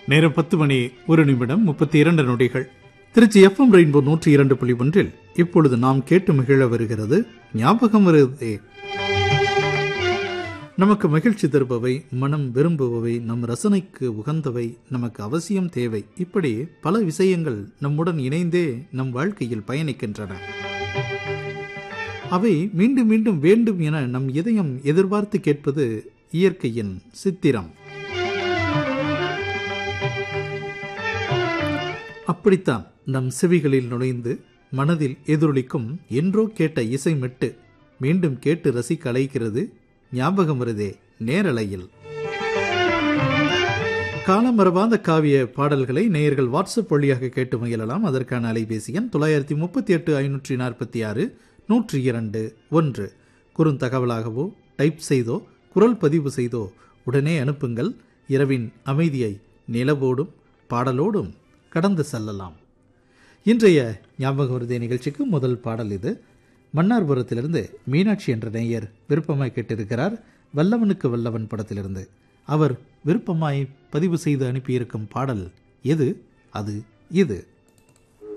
நேரம் பத்து மணி ஒரு நிமிடம் முப்பத்தி இரண்டு நொடிகள் திருச்சி எஃப்எம் ரெயின்போ நூற்றி இரண்டு புள்ளி ஒன்றில் இப்பொழுது நாம் கேட்டு மகிழ வருகிறது ஞாபகம் வருதே நமக்கு மகிழ்ச்சி தருபவை மனம் விரும்புபவை நம் ரசனைக்கு உகந்தவை நமக்கு அவசியம் தேவை இப்படி பல விஷயங்கள் நம்முடன் இணைந்தே நம் வாழ்க்கையில் பயணிக்கின்றன அவை மீண்டும் மீண்டும் வேண்டும் என நம் இதயம் எதிர்பார்த்து கேட்பது இயற்கையின் சித்திரம் அப்படித்தான் நம் செவிகளில் நுழைந்து மனதில் எதிரொலிக்கும் என்றோ கேட்ட இசை மெட்டு மீண்டும் கேட்டு ரசிக்க அழைக்கிறது ஞாபகம் வருதே நேரலையில் காலமரபாத காவிய பாடல்களை நேயர்கள் வாட்ஸ்அப் வழியாக கேட்டு மகிழலாம் அதற்கான அலைபேசி எண் தொள்ளாயிரத்தி முப்பத்தி எட்டு ஐநூற்றி நாற்பத்தி ஆறு நூற்றி இரண்டு ஒன்று குறுந்தகவலாகவோ டைப் செய்தோ குரல் பதிவு செய்தோ உடனே அனுப்புங்கள் இரவின் அமைதியை நிலவோடும் பாடலோடும் கடந்து செல்லலாம் இன்றைய ஞாபக வருதே நிகழ்ச்சிக்கு முதல் பாடல் இது மன்னார்புரத்திலிருந்து மீனாட்சி என்ற நேயர் விருப்பமாய் கேட்டிருக்கிறார் வல்லவனுக்கு வல்லவன் படத்திலிருந்து அவர் விருப்பமாய் பதிவு செய்து அனுப்பியிருக்கும் பாடல் எது அது இது